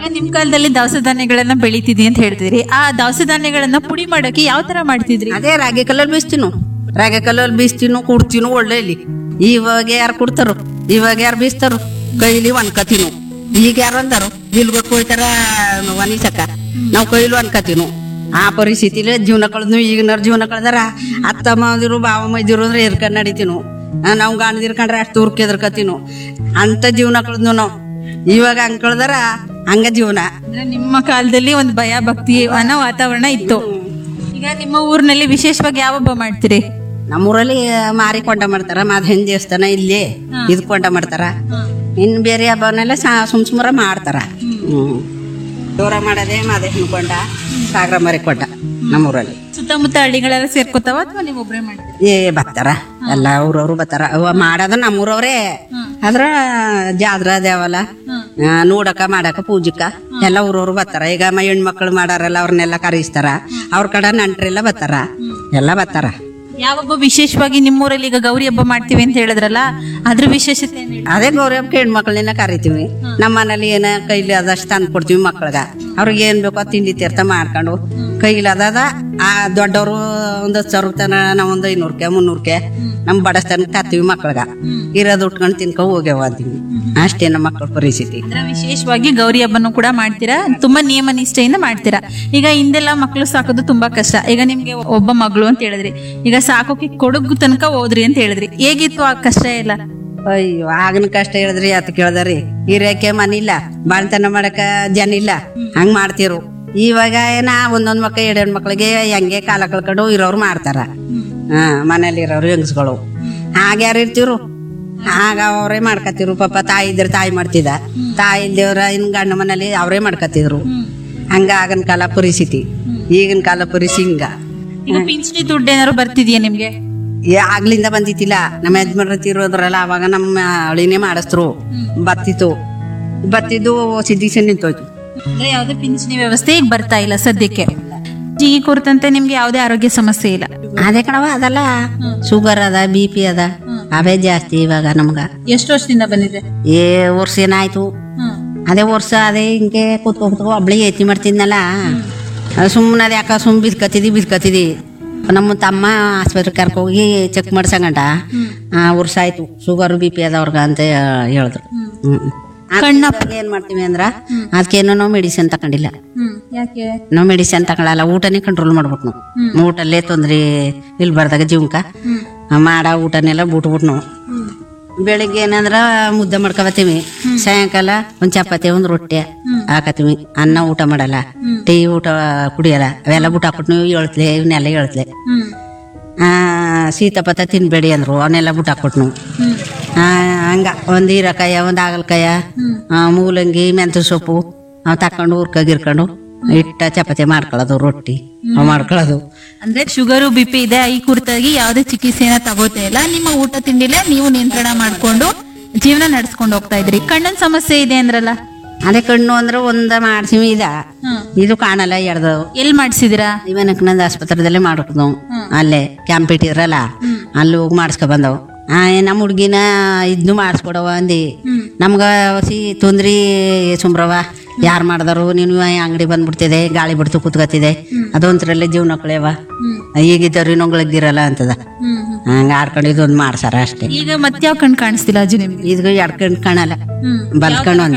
ನಿಮ್ ಕಾಲದಲ್ಲಿ ದವಸ ಧಾನ್ಯಗಳನ್ನ ಬೆಳಿತಿದ್ವಿ ಅಂತ ಹೇಳ್ತಿದ್ರಿ ಆ ದವಸ ಧಾನ್ಯಗಳನ್ನ ಪುಡಿ ಮಾಡೋಕೆ ಯಾವ ತರ ಮಾಡ್ತಿದ್ರಿ ಅದೇ ರಾಗಿ ಕಲ್ಲಲ್ಲಿ ಬೀಸ್ತೀನು ರಾಗಿ ಕಲ್ಲಲ್ಲಿ ಬೀಸ್ತೀನು ಕುಡ್ತೀನು ಒಳ್ಳೆ ಇಲ್ಲಿ ಇವಾಗ ಯಾರು ಕುಡ್ತಾರೋ ಇವಾಗ ಯಾರು ಬೀಸ್ತಾರೋ ಕೈಲಿ ಒನ್ಕತೀನು ಈಗ ಯಾರು ಅಂದಾರು ಬಿಲ್ಗೊಟ್ಟು ಹೋಯ್ತಾರ ಒನಿಸಕ ನಾವು ಕೈಲಿ ಒನ್ಕತೀನು ಆ ಪರಿಸ್ಥಿತಿಲೇ ಜೀವನ ಕಳೆದ್ನು ಈಗಿನವ್ರ ಜೀವನ ಕಳೆದಾರ ಅತ್ತ ಮಾದಿರು ಬಾವ ಮೈದಿರು ಅಂದ್ರೆ ಎರ್ಕೊಂಡ್ ನಡಿತೀನು ನಾವು ಗಾಣದ ಇರ್ಕೊಂಡ್ರೆ ಅಷ್ಟು ದೂರಕ್ಕೆ ಎದ್ರಕತೀನು ಅಂತ ಜೀವನ ಕಳೆದ್ನು ನಾವು ಇವಾಗ ಹಂಗ್ ಕಳ್ದಾರ ಹಂಗ ಜೀವನ ಅಂದ್ರೆ ನಿಮ್ಮ ಕಾಲದಲ್ಲಿ ಒಂದು ಭಯ ಭಕ್ತಿ ಅನ್ನೋ ವಾತಾವರಣ ಇತ್ತು ಈಗ ನಿಮ್ಮ ಊರಿನಲ್ಲಿ ವಿಶೇಷವಾಗಿ ಯಾವ ಹಬ್ಬ ಮಾಡ್ತೀರಿ ನಮ್ಮೂರಲ್ಲಿ ಮಾರಿ ಕೊಂಡ ಮಾಡ್ತಾರ ಮಾಧವನ್ ದೇವಸ್ಥಾನ ಇಲ್ಲಿ ಇದು ಕೊಂಡ ಮಾಡ್ತಾರ ಇನ್ ಬೇರೆ ಹಬ್ಬನೆಲ್ಲ ಸಾ- ಸುಮ್ ಸುಮ್ರ ಮಾಡ್ತಾರ ಹ್ಮ್ ದೂರ ಮಾಡದೆ ಮಾದೇವನ ಕೊಂಡ ಸಾಗರ ಮಾರಿ ಕೊಂಡ ನಮ್ಮೂರಲ್ಲಿ ಸುತ್ತಮುತ್ತ ಹಳ್ಳಿಗಳೆಲ್ಲ ಸೇರ್ಕೋತಾವ ಅಥವಾ ನೀವು ಒಬ್ರೇ ಮಾಡ್ತೀರಿ ಏ ಬರ್ತಾರ ಎಲ್ಲ ಊರವ್ರು ಬರ್ತಾರ ಅವ ಮಾಡೋದು ನಮ್ಮೂರವ್ರೇ ಅದ್ರ ಜಾದ್ರ ದೇವಲ ಆ, ನೋಡಕ ಮಾಡಕ ಪೂಜಕ ಎಲ್ಲ ಊರವ್ರು ಬರ್ತಾರ ಈಗ ಮ ಹೆಣ್ಮಕ್ಳು ಮಾಡಾರಲ್ಲ ಅವ್ರನ್ನೆಲ್ಲ ಕರೆಸ್ತಾರ ಅವ್ರ ಕಡೆ ನಂಟ್ರೆಲ್ಲ ಬರ್ತಾರ ಎಲ್ಲ ಬರ್ತಾರ ಯಾವ ಹಬ್ಬ ವಿಶೇಷವಾಗಿ ನಿಮ್ಮೂರಲ್ಲಿ ಈಗ ಗೌರಿ ಹಬ್ಬ ಮಾಡ್ತೀವಿ ಅಂತ ಹೇಳಿದ್ರಲ್ಲ ಅದ್ರ ವಿಶೇಷತೆ ಏನ್ ಹೇಳಿ? ಅದೇ ಗೌರಿ ಹಬ್ಬಕ್ಕೆ ಹೆಣ್ಮಕ್ಳನ್ನ ಕರಿತೀವಿ ನಮ್ಮ ಮನೇಲಿ ಏನ ಕೈಲಿ ಅದಷ್ಟು ತಂದು ಕೊಡ್ತೀವಿ ಮಕ್ಳಿಗ ಅವ್ರಿಗೆ ಏನ್ ಬೇಕೋ ತಿಂಡಿ ತೀರ್ಥ ಮಾಡ್ಕೊಂಡು ಕೈಲಿ ಅದ ಆ ದೊಡ್ಡವರು ಒಂದ್ ಹತ್ತು ಸಾವಿರ ತನ ನಾವ್ ಒಂದ್ ಐನೂರ್ಕೆ ಮುನ್ನೂರ್ಕೆ ನಮ್ ಬಡಸ್ತನಕ್ಕೆ ತರ್ತೀವಿ ಮಕ್ಳಿಗ ಇರೋದು ಉಟ್ಕೊಂಡು ತಿನ್ಕೊ ಹೋಗ್ಯಾವ ಅಂತೀವಿ ಅಷ್ಟೇ ನಮ್ಮ ಮಕ್ಳ ಪರಿಸ್ಥಿತಿ ಅಂದ್ರೆ ವಿಶೇಷವಾಗಿ ಗೌರಿ ಹಬ್ಬನು ಕೂಡ ಮಾಡ್ತೀರಾ ತುಂಬಾ ನಿಯಮ ನಿಷ್ಠೆಯಿಂದ ಮಾಡ್ತೀರಾ ಈಗ ಹಿಂದೆಲ್ಲ ಮಕ್ಕಳು ಸಾಕೋದು ತುಂಬಾ ಕಷ್ಟ ಈಗ ನಿಮ್ಗೆ ಒಬ್ಬ ಮಗಳು ಅಂತ ಹೇಳಿದ್ರಿ ಈಗ ಸಾಕೋಕೆ ಕೊಡಗು ತನಕ ಹೋದ್ರಿ ಅಂತ ಹೇಳಿದ್ರಿ ಹೇಗಿತ್ತು ಆ ಕಷ್ಟ ಎಲ್ಲ ಅಯ್ಯೋ ಆಗಿನ ಕಷ್ಟ ಹೇಳಿದ್ರಿ ಅತ್ ಕೇಳ್ದರಿ ಇರಕ್ಕೆ ಮನಿಲ್ಲ ಬಾಳ್ತನ ಮಾಡಕ ಜನ ಇಲ್ಲ ಹಂಗ್ ಮಾಡ್ತಿರು ಇವಾಗ ಏನ ಒಂದೊಂದ್ ಮಕ್ಳು ಎರಡ್ ಎರಡ್ ಮಕ್ಳಿಗೆ ಹೆಂಗೆ ಕಾಲ ಕಳ್ಕೊಂಡು ಇರೋರು ಮಾಡ್ತಾರ ಹಾ ಮನೇಲಿ ಇರೋರು ಹೆಂಗಸ್ಗಳು ಹಾಗ ಯಾರು ಇರ್ತಿರು ಆಗ ಅವರೇ ಮಾಡ್ಕತಿರು ಪಾಪ ತಾಯಿ ಇದ್ರೆ ತಾಯಿ ಮಾಡ್ತಿದ್ದ ತಾಯಿ ಇಲ್ದೇವ್ರ ಇನ್ ಗಂಡ ಮನೇಲಿ ಅವರೇ ಮಾಡ್ಕತಿದ್ರು ಹಂಗ ಆಗಿನ ಕಾಲ ಪರಿಸ್ಥಿತಿ ಈಗಿನ ಕಾಲ ಪರಿಸ್ಥಿತಿ ಹಿಂಗ ಈಗ ಪಿಂಚಣಿ ದುಡ್ಡು ಏನಾದ್ರು ಬರ್ತಿದ್ಯಾ ನಿಮ್ಗೆ ಏ ಆಗ್ಲಿಂದ ಬಂದಿತ್ತಿಲ್ಲ ನಮ್ಮ ಯಜಮಾನ್ರ ತೀರೋದ್ರಲ್ಲ ಅವಾಗ ನಮ್ಮ ಅಳಿನೇ ಮಾಡಿಸ್ರು ಬತ್ತಿತ್ತು ಬತ್ತಿದ್ದು ಸಿದ್ದಿಸಿ ನಿಂತೋಯ್ತು ಅಂದ್ರೆ ಯಾವ್ದೇ ಪಿಂಚಣಿ ವ್ಯವಸ್ಥೆ ಈಗ ಬರ್ತಾ ಇಲ್ಲ ಸದ್ಯಕ್ಕೆ ಈ ಕುರಿತಂತೆ ನಿಮ್ಗೆ ಯಾವುದೇ ಆರೋಗ್ಯ ಸಮಸ್ಯೆ ಇಲ್ಲ ಅದೇ ಕಣವ ಅದಲ್ಲ ಶುಗರ್ ಅದ ಬಿ ಪಿ ಅದ ಅವೇ ಜಾಸ್ತಿ ಇವಾಗ ನಮ್ಗ ಎಷ್ಟು ವರ್ಷದಿಂದ ಬಂದಿದೆ ಏ ವರ್ಷ ಏನಾಯ್ತು ಅದೇ ವರ್ಷ ಅದೇ ಹಿಂಗೆ ಕೂತ್ಕೊ ಕೂತ್ಕೊ ಒಬ್ಳಿ ಎತ್ತಿ ಮಾಡ್ತಿದ್ನಲ್ಲ ಸುಮ್ಮನೆ ಅದು ಯಾಕ ಸುಮ್ ಬಿದ್ಕತ್ತಿದಿ ಬಿದ್ಕತ್ತಿದಿ ನಮ್ಮ ತಮ್ಮ ಆಸ್ಪತ್ರೆ ಕರ್ಕೋಗಿ ಚೆಕ್ ಮಾಡ್ಸಂಗಂಟ ಆ ವರ್ಷ ಆಯ್ತು ಶುಗರ್ ಬಿ ಪಿ ಅದವ್ರಗ ಅಂತ ಹೇಳಿದ್ರು ಹ್ಮ್ ಕಣ್ಣಪ್ಪ ಇವಾಗ ಏನ್ ಮಾಡ್ತೀವಿ ಅಂದ್ರ ಅದಕ್ಕೇನೋ ನಾವು ಮೆಡಿಸಿನ್ ತಕೊಂಡಿಲ್ಲ ಹ್ಮ್ ಯಾಕೆ ನಾವು ಮೆಡಿಸಿನ್ ತಗೊಳಲ್ಲ ಊಟನೇ ಕಂಟ್ರೋಲ್ ಮಾಡ್ಬೇಕು ನಾವು ಊಟಲ್ಲೇ ತೊಂದ್ರೆ ಇಲ್ಬಾರ್ದಾಗ ಜೀವನ್ಕ ಮಾಡ ಊಟನೆಲ್ಲ ಬಿಟ್ಬಿಟ್ಟು ನಾವು ಬೆಳಿಗ್ಗೆ ಏನಂದ್ರ ಮುದ್ದೆ ಮಾಡ್ಕೊಬತ್ತೀವಿ ಸಾಯಂಕಾಲ ಒಂದ್ ಚಪಾತಿ ಒಂದ್ ರೊಟ್ಟಿ ಹಾಕತ್ತೀವಿ ಅನ್ನ ಊಟ ಮಾಡಲ್ಲ ಟೀ ಊಟ ಕುಡಿಯಲ್ಲ ಅವೆಲ್ಲ ಬಿಟ್ಟು ಹಾಕ್ಬಿಟ್ಟು ನೀವು ಹೇಳ್ತ್ಲೆ ಇವನ್ನೆಲ್ಲ ಹೇಳ್ತ್ಲೆ ಹ್ಮ್ ಆ ಸೀತಾಪತ ತಿನ್ಬೇಡಿ ಅಂದ್ರು ಅವನ್ನೆಲ್ಲ ಬಿಟ್ಟು ಹಾಕ್ಬಿಟ್ಟು ನಾವು ಹ್ಮ್ ಆ, ಹಂಗ ಒಂದ್ ಹೀರಕಾಯ ಒಂದ್ ಹಾಗಲಕಾಯ ಆ, ಮೂಲಂಗಿ ಮೆಂತ್ಯ ಸೊಪ್ಪು ಅವ್ ತಕೊಂಡು ಹುರ್ಕಾಗಿರ್ಕೊಂಡು ಇಟ್ಟ ಚಪಾತಿ ಮಾಡ್ಕೊಳ್ಳೋದು ರೊಟ್ಟಿ ಅವ್ ಮಾಡ್ಕೊಳ್ಳೋದು ಅಂದ್ರೆ ಶುಗರು ಬಿ ಪಿ ಇದೆ ಈ ಕುರಿತಾಗಿ ಯಾವುದೇ ಚಿಕಿತ್ಸೆನ ತಗೋತಾ ಇಲ್ಲ ನಿಮ್ಮ ಊಟ ತಿಂಡಿಲೇ ನೀವು ನಿಯಂತ್ರಣ ಮಾಡ್ಕೊಂಡು ಜೀವನ ನಡೆಸ್ಕೊಂಡು ಹೋಗ್ತಾ ಇದ್ರಿ ಕಣ್ಣಿನ ಸಮಸ್ಯೆ ಇದೆ ಅಂದ್ರಲ್ಲ ಅದೇ ಕಣ್ಣು ಅಂದ್ರೆ ಒಂದ ಮಾಡ್ತೀವಿ ಇದ ಇದು ಕಾಣಲ್ಲ ಎಡ್ದು ಎಲ್ ಮಾಡ್ಸಿದಿರಾ ಇವನಕ್ನಂದ ಆಸ್ಪತ್ರೆದಲ್ಲೇ ಮಾಡ್ಕೊಂಡು ಅಲ್ಲೇ ಕ್ಯಾಂಪ್ ಇಟ್ಟಿರಲ್ಲ ಅಲ್ಲಿ ಹೋಗಿ ಮಾಡಿಸ್ಕೊ ಬಂದವು ಆ ನಮ್ಮ ಹುಡ್ಗಿನ ಇದ್ನು ಮಾಡಿಸ್ಕೊಡವ ಅಂದಿ ನಮ್ಗ ಸಿ ತೊಂದ್ರಿ ಸುಮ್ರವ ಯಾರು ಮಾಡ್ದಾರು ನೀನು ಅಂಗಡಿ ಬಂದ್ಬಿಡ್ತಿದೆ ಗಾಳಿ ಬಿಡ್ತು ಕೂತ್ಕತ್ತಿದೆ ಅದೊಂದ್ರಲ್ಲೇ ಜೀವನ ಕಳೆಯವ ಈಗಿದ್ದವ್ರು ಇನ್ನೊಂಗಳಿದ್ದಿರಲ್ಲ ಅಂತದ ಹಂಗ ಆಡ್ಕೊಂಡು ಇದೊಂದು ಮಾಡ್ಸಾರ ಅಷ್ಟೇ ಈಗ ಮತ್ಯಾವ ಕಣ್ ಕಾಣಿಸ್ತಿಲ್ಲ ಅಜ್ಜಿ ನಿಮ್ಗೆ ಇದು ಎಡ್ಕಂಡ್ ಕಾಣಲ್ಲ ಹ್ಮ್ ಬಲ್ಕಂಡ್ ಒಂದ್